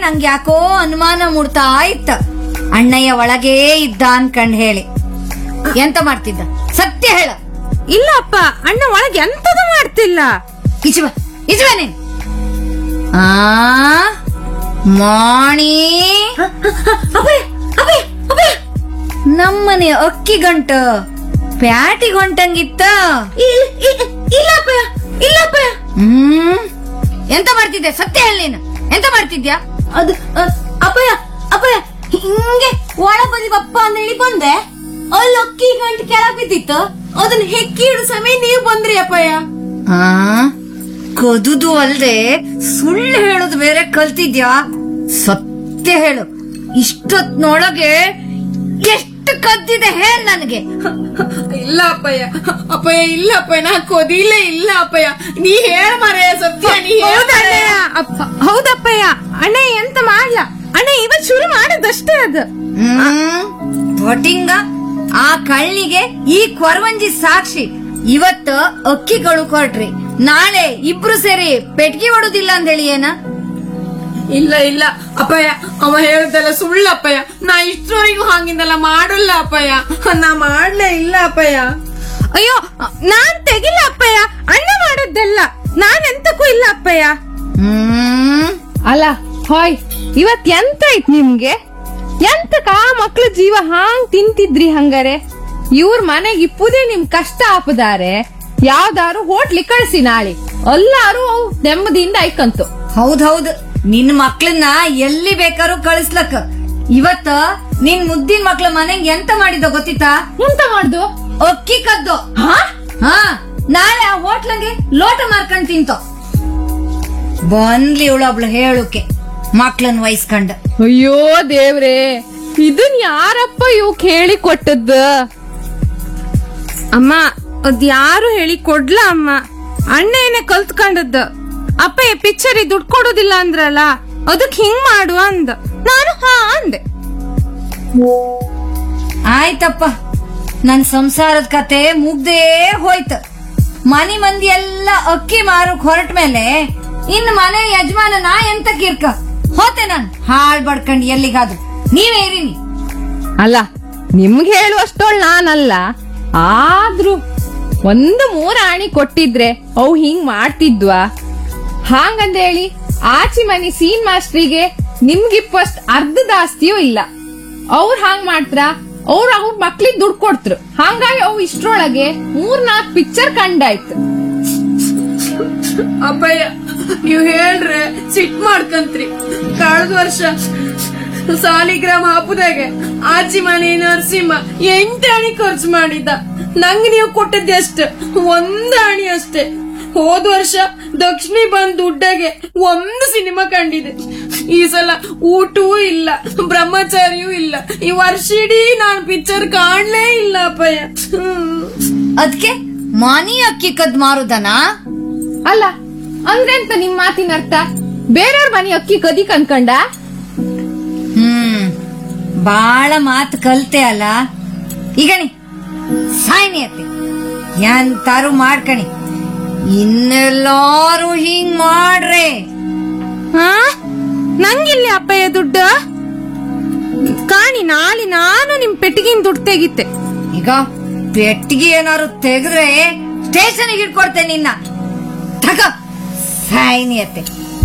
ನಂಗೆ ಯಾಕೋ ಅನುಮಾನ ಮೂಡ್ತಾ ಇತ್ತ ಅಣ್ಣಯ್ಯ ಒಳಗೇ ಇದ್ದ ಅನ್ಕಂಡ್ ಹೇಳಿ ಎಂತ ಮಾಡ್ತಿದ್ದ ಸತ್ಯ ಹೇಳ ಇಲ್ಲ ಅಪ್ಪ ಅಣ್ಣ ಒಳಗೆ ಎಂತದು ಮಾಡ್ತಿಲ್ಲ ಇಚುವ ಇಚುವ ನೀನ್ ಆ ಮಾಣಿ ನಮ್ಮನೆ ಅಕ್ಕಿ ಗಂಟ ಪ್ಯಾಟಿ ಗಂಟಂಗಿತ್ತ ಇಲ್ಲಪ್ಪ ಇಲ್ಲಪ್ಪ ಹ್ಮ್ ಎಂತ ಮಾಡ್ತಿದ್ದೆ ಸತ್ಯ ಹೇಳಿ ನೀನು ಎಂತ ಮಾಡ್ತಿದ್ಯಾ ಅದು ಅ- ಅಪ್ಪಯ್ಯ ಅಪ್ಪಯ್ಯ ಹಿಂಗೆ ಒಳ ಬದಿ ಬಪ್ಪ ಅಂತ ಹೇಳಿ ಬಂದೆ ಅಲ್ಲಿ ಅಕ್ಕಿ ಗಂಟು ಕೆಳಗ್ ಬಿದ್ದಿತ್ತು ಅದನ್ನ ಹೆಕ್ಕಿ ಇಡು ಸಮಯ ನೀವು ಬಂದ್ರಿ ಅಪ್ಪಯ್ಯ ಆ ಕದುದು ಅಲ್ದೆ ಸುಳ್ಳು ಹೇಳೋದು ಬೇರೆ ಕಲ್ತಿದ್ಯಾ ಸತ್ಯ ಹೇಳು ಇಷ್ಟೊತ್ನೊಳಗೆ ಎಷ್ಟು ಕದ್ದಿದೆ ಹೇಳ್ ನನಗೆ ಇಲ್ಲ ಅಪ್ಪಯ್ಯ ಅಪ್ಪಯ್ಯ ಇಲ್ಲ ಅಪ್ಪಯ್ಯ ನಾ ಕೊದಿಲೇ ಇಲ್ಲ ಅಪ್ಪಯ್ಯ ನೀ ಹೇಳ ಮರೆ ಸತ್ಯ ನೀ ಹೌದಪ್ಪಯ್ಯ ಅಣ್ಣ ಎಂತ ಮಾಡ್ಲ ಅಣ್ಣ ಇವತ್ ಶುರು ಮಾಡದಷ್ಟೇ ಅದು ಹ್ಮ್ ಒಟ್ಟಿಂಗ ಆ ಕಳ್ಳಿಗೆ ಈ ಕೊರವಂಜಿ ಸಾಕ್ಷಿ ಇವತ್ತು ಅಕ್ಕಿಗಳು ಕೊಟ್ರಿ ನಾಳೆ ಇಬ್ರು ಸೇರಿ ಪೆಟ್ಗಿ ಹೊಡುದಿಲ್ಲ ಅಂತ ಹೇಳಿ ಏನ ಇಲ್ಲ ಇಲ್ಲ ಅಪ್ಪಯ್ಯ ಅವ ಹೇಳ್ದಲ್ಲ ಸುಳ್ಳು ಅಪ್ಪಯ್ಯ ನಾ ಇಷ್ಟರವರೆಗೂ ಹಂಗಿಂದಲ್ಲ ಮಾಡಲ್ಲ ಅಪ್ಪಯ್ಯ ನಾ ಮಾಡ್ಲೇ ಇಲ್ಲ ಅಪ್ಪಯ್ಯ ಅಯ್ಯೋ ನಾನ್ ತೆಗಿಲ್ಲ ಅಪ್ಪಯ್ಯ ಅಣ್ಣ ಮಾಡದ್ದಲ್ಲ ನಾನ್ ಎಂತಕ್ಕೂ ಇಲ್ಲ ಅಪ್ಪಯ್ಯ ಹ್ಮ್ ಅಲ್ಲ ಹಾಯ್ ಇವತ್ ಎಂತ ಐತ್ ನಿಮ್ಗೆ ಎಂತಕ ಆ ಮಕ್ಳ ಜೀವ ಹಾಂಗ್ ತಿಂತಿದ್ರಿ ಹಂಗಾರೆ ಇವ್ರ ಮನೆಗ್ ಇಪ್ಪುದೇ ನಿಮ್ ಕಷ್ಟ ಆಪದಾರೆ ಯಾವ್ದಾರು ಹೋಟ್ಲಿ ಕಳ್ಸಿ ನಾಳೆ ಎಲ್ಲಾರು ಅವ್ ನೆಮ್ಮದಿಯಿಂದ ಐಕಂತು ಹೌದೌದು ನಿನ್ ಮಕ್ಳನ್ನ ಎಲ್ಲಿ ಬೇಕಾದ್ರೂ ಕಳಿಸ್ಲಕ್ಕ ಇವತ್ತ ನಿನ್ ಮುದ್ದಿನ ಮಕ್ಳ ಮನೆಗ್ ಎಂತ ಮಾಡಿದ ಗೊತ್ತಿತ್ತಾ ಎಂತ ಮಾಡ್ದು ಅಕ್ಕಿ ಕದ್ದು ಹಾ ನಾಳೆ ಆ ಹೋಟ್ಲಂಗೆ ಲೋಟ ಮಾರ್ಕೊಂಡ್ ತಿಂತೋ ಬಂದ್ಲಿ ಇವಳೊಬ್ಳು ಹೇಳುಕೆ ಮಕ್ಳನ್ ವಹಿಸ್ಕೊಂಡ್ ಅಯ್ಯೋ ದೇವ್ರೇ ಇದನ್ ಯಾರಪ್ಪ ಇವ್ ಕೇಳಿ ಕೊಟ್ಟದ್ದ ಅಮ್ಮ ಅದ್ ಯಾರು ಹೇಳಿ ಕೊಡ್ಲ ಅಮ್ಮ ಅಣ್ಣ ಏನೇ ಕಲ್ತ್ಕೊಂಡದ್ದು ಅಪ್ಪಯ್ಯ ಪಿಕ್ಚರ್ ದುಡ್ಡು ಕೊಡೋದಿಲ್ಲ ಅಂದ್ರಲ್ಲ ಅದಕ್ ಹಿಂಗ್ ಮಾಡು ಅಂದ ನಾನು ಹಾ ಅಂದೆ ಆಯ್ತಪ್ಪ ನನ್ ಸಂಸಾರದ ಕತೆ ಮುಗ್ದೇ ಹೋಯ್ತು ಮನಿ ಮಂದಿ ಎಲ್ಲ ಅಕ್ಕಿ ಮಾರಕ್ ಹೊರಟ ಮೇಲೆ ಇನ್ ಮನೆ ಯಜಮಾನ ನಾ ಎಂತ ಕಿರ್ಕ ಹೋತೆ ನಾನ್ ಹಾಳ್ ಬಡ್ಕಂಡ್ ಎಲ್ಲಿಗಾದ್ರು ನೀವೇ ಇರಿನಿ ಅಲ್ಲ ನಿಮ್ಗೆ ಹೇಳುವಷ್ಟೊಳ್ ನಾನಲ್ಲ ಆದ್ರೂ ಒಂದು ಮೂರ ಆಣಿ ಕೊಟ್ಟಿದ್ರೆ ಅವು ಹಿಂಗ್ ಮಾಡ್ತಿದ್ವಾ ಹಾಂಗಂದೇಳಿ ಆಚಿ ಮನಿ ಸೀನ್ ಮಾಸ್ಟ್ರಿಗೆ ನಿಮ್ಗಿಪ್ಪಸ್ಟ್ ಅರ್ಧದ ಆಸ್ತಿಯೂ ಇಲ್ಲ ಅವ್ರ ಹಾಂಗ್ ಮಾಡ್ತ್ರ ಅವ್ರ ಅವ್ರ ಮಕ್ಳಿಗ್ ದುಡ್ಡು ಕೊಡ್ತ್ರು ಹಾಂಗಾಗಿ ಅವು ಇಷ್ಟ್ರೊಳಗೆ ಮೂರ್ ನಾಲ್ಕು ಪಿಕ್ಚರ್ ಕಂಡಾಯ್ತು ಅಪ್ಪಯ್ಯ ನೀವ್ ಹೇಳ್ರೆ ಸಿಟ್ ಮಾಡ್ಕಂತ್ರಿ ಕಳೆದ ವರ್ಷ ಸಾಲಿಗ್ರಾಮ ಹಬ್ಬದಾಗೆ ಆಚಿ ಮನೆ ನರಸಿಂಹ ಎಂಟು ಅಣಿ ಖರ್ಚು ಮಾಡಿದ್ದ ನಂಗ್ ನೀವು ಕೊಟ್ಟದ್ದೆ ಅಷ್ಟೇ ಒಂದ್ ಅಣಿ ಅಷ್ಟೇ ಹೋದ ವರ್ಷ ದಕ್ಷಿಣಿ ಬಂದ್ ದುಡ್ಡಾಗೆ ಒಂದು ಸಿನಿಮಾ ಕಂಡಿದೆ ಈ ಸಲ ಊಟವೂ ಇಲ್ಲ ಬ್ರಹ್ಮಚಾರಿಯೂ ಇಲ್ಲ ಈ ವರ್ಷ ಇಡೀ ನಾನ್ ಪಿಕ್ಚರ್ ಕಾಣ್ಲೇ ಇಲ್ಲ ಅಪ್ಪಯ್ಯ ಹ್ಮ್. ಅದ್ಕೆ ಮನಿ ಅಕ್ಕಿ ಕದ್ ಮಾರುದನಾ ಅಲ್ಲ ಅಂದ್ರೆ ಅಂತ ನಿಮ್ ಮಾತಿನ ಅರ್ಥ ಬೇರೆಯವ್ರ ಮನೆ ಅಕ್ಕಿ ಕದಿ ಕನ್ಕಂಡ ಹ್ಮ್ ಬಾಳ ಮಾತು ಕಲ್ತೆ ಅಲ್ಲ ಈಗಣಿ ಸಾಯ್ನಿ ಅತ್ತೆ ಎಂತಾರು ಮಾಡ್ಕಣಿ ಇನ್ನೆಲ್ಲಾರು ಹಿಂಗ್ ಮಾಡ್ರೆ ಹಾ ನಂಗಿಲ್ಲಿ ಅಪ್ಪಯ್ಯ ದುಡ್ಡು ಕಾಣಿ ನಾಳೆ ನಾನು ನಿಮ್ ಪೆಟ್ಟಿಗಿನ ದುಡ್ಡು ತೆಗಿತೆ ಈಗ ಪೆಟ್ಟಿಗೆ ಏನಾರು ತೆಗೆದ್ರೆ ಸ್ಟೇಷನ್ಗೆ ಇಟ್ಕೊಡ್ತೇನೆ ನಿನ್ನ ತಗ ಸಾಯ್ನಿ ಅತ್ತೆ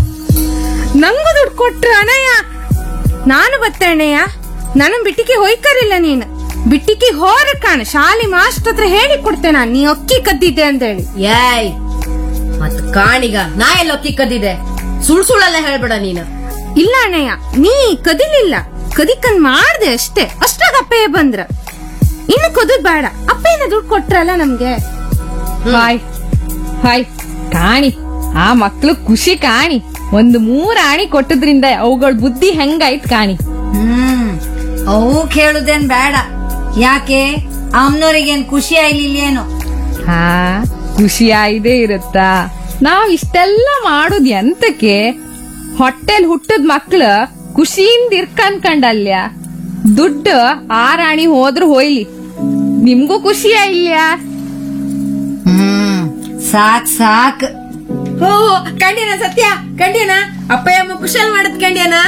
ನಂಗೂ ದುಡ್ಡು ಕೊಟ್ರ ಅಣ್ಣಯ್ಯ ನಾನು ಬತ್ತೆ ಅಣ್ಣಯ್ಯ ನನ್ನ ಬಿಟ್ಟಿಗೆ ಹೋಯ್ಕರಿಲ್ಲ ನೀನು ಬಿಟ್ಟಿಗೆ ಹೋರ ಕಾಣ ಶಾಲೆ ಮಾಸ್ಟರ್ ಹತ್ರ ಹೇಳಿ ಕೊಡ್ತೆ ನಾನು ನೀ ಅಕ್ಕಿ ಕದ್ದಿದ್ದೆ ಅಂತ ಹೇಳಿ ಏಯ್ ಮತ್ ಕಾಣಿಗ ನಾ ಎಲ್ಲ ಅಕ್ಕಿ ಕದ್ದಿದೆ ಸುಳ್ ಸುಳ್ಳೆಲ್ಲ ಹೇಳ್ಬೇಡ ನೀನು ಇಲ್ಲ ಅಣ್ಣಯ್ಯ ನೀ ಕದಿಲಿಲ್ಲ ಕದಿಕನ್ ಮಾಡ್ದೆ ಅಷ್ಟೇ ಅಷ್ಟಾಗ ಅಪ್ಪಯ್ಯ ಬಂದ್ರ ಇನ್ನು ಕದದ್ ಬೇಡ ಅಪ್ಪಯ್ಯನ ದುಡ್ಡು ಕೊಟ್ರಲ್ಲ ನಮ್ಗೆ ಹಾಯ್ ಹಾಯ್ ಕಾಣಿ ಆ ಮಕ್ಳು ಖುಷಿ ಕಾಣಿ ಒಂದು ಮೂರ್ ಆಣಿ ಕೊಟ್ಟದ್ರಿಂದ ಅವುಗಳ ಬುದ್ಧಿ ಹೆಂಗಾಯ್ತ್ ಕಾಣಿ ಹ್ಮ್ ಅವು ಕೇಳುದೇನ್ ಬೇಡ ಯಾಕೆ ಅಮ್ನೋರಿಗೇನ್ ಖುಷಿ ಆಯ್ಲಿಲ್ಲೇನು ಹಾ ಖುಷಿ ಆಯ್ದೇ ಇರುತ್ತಾ ನಾವ್ ಇಷ್ಟೆಲ್ಲ ಮಾಡುದ್ ಎಂತಕ್ಕೆ ಹೊಟ್ಟೆಲ್ ಹುಟ್ಟದ್ ಮಕ್ಳು ಖುಷಿಯಿಂದ ಇರ್ಕನ್ಕಂಡಲ್ಯ ದುಡ್ಡು ಆರಾಣಿ ಹೋದ್ರು ಹೋಯ್ಲಿ ನಿಮ್ಗೂ ಖುಷಿಯಾ ಇಲ್ಯಾ ಹ್ಮ್ ಸಾಕ್ ಸಾಕ್ ಓ ಕಂಡ್ಯನ ಸತ್ಯ ಕಂಡ್ಯನ ಅಪ್ಪಯ್ಯ ಅಮ್ಮ ಕುಶಲ್ ಮಾಡದ್ ಕಂಡ್ಯನ